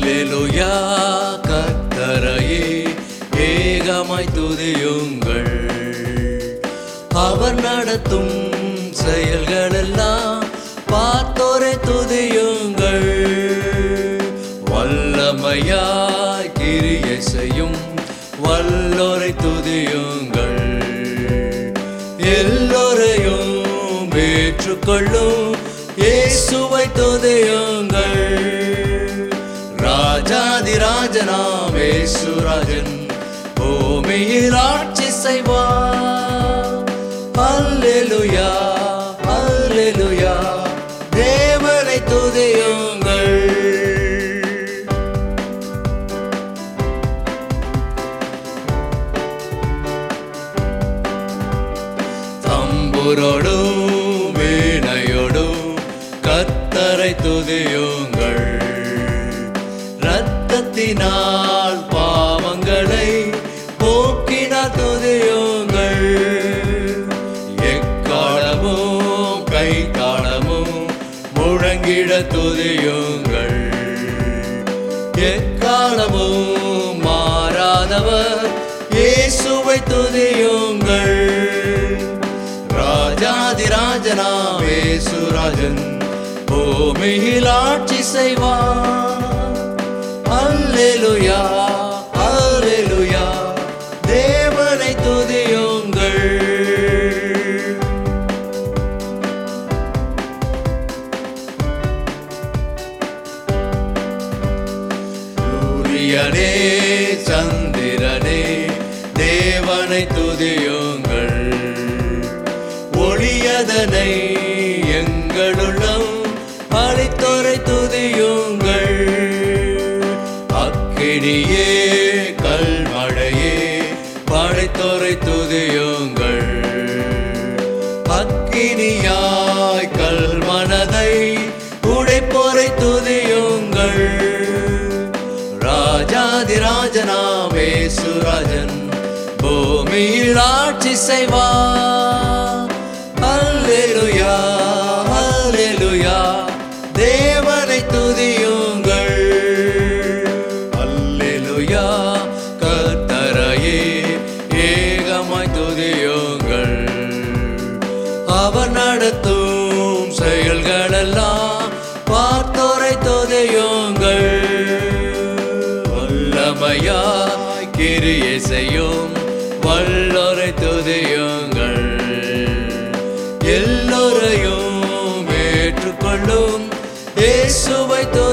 அல்லேலூயா கத்தரையே ஏகமாய் துதியுங்கள் அவர் நடத்தும் செயல்களெல்லாம் பார்த்தோரை துதியுங்கள் வல்லமையாய் கிரியை செய்யும் வல்லோரை துதியுங்கள் எல்லோரையும் ஏற்றுக்கொள்ளும் இயேசுவை துதியுங்கள் ராஜாதிராஜனாம் இயேசுராஜன் பூமியில் ஆட்சி செய்வார் அல்லேலூயா அல்லேலூயா தேவனை துதியுங்கள் தம்புரோடும் வீணையோடும் கத்தரை துதியுங்கள் இரத்தத்தினால் பாவங்களை போக்கினார் துதியுங்கள் எக்காலமும் கை தாளமும் முழங்கிட துதியுங்கள் எக்காலமும் மாறாதவர் இயேசுவை துதியுங்கள் ராஜாதிராஜனாம் இயேசுராஜன் பூமியில் ஆட்சி செய்வார் அல்லேலூயா அல்லேலூயா தேவனை துதியுங்கள் சூரியனே சந்திரனே தேவனை துதியுங்கள் ஒளியதனை எங்களுள்ளம் அளித்தோரை துதியுங்கள் அக்கினியே கல்மழையே படைத்தோரை துதியுங்கள் அக்கினியாய் கல்மனதை உடைப்போரை துதியுங்கள் ராஜாதிராஜனாமே சுராஜன் பூமியில் ஆட்சி செய்வார் அல்லேலூயா அல்லேலூயா தேவனை துதியுங்கள் அல்லேலூயா கர்த்தரையே ஏகமாய் துதியுங்கள் அவர் நடத்தும் செயல்களெல்லாம் பார்த்தோரை துதியுங்கள் வல்லமையாய் கிரியை செய்யும் வல்லோரை துதியுங்கள் எல்லோரையும் ஏற்றுக்கொள்ளும் இயேசுவை துதியுங்கள்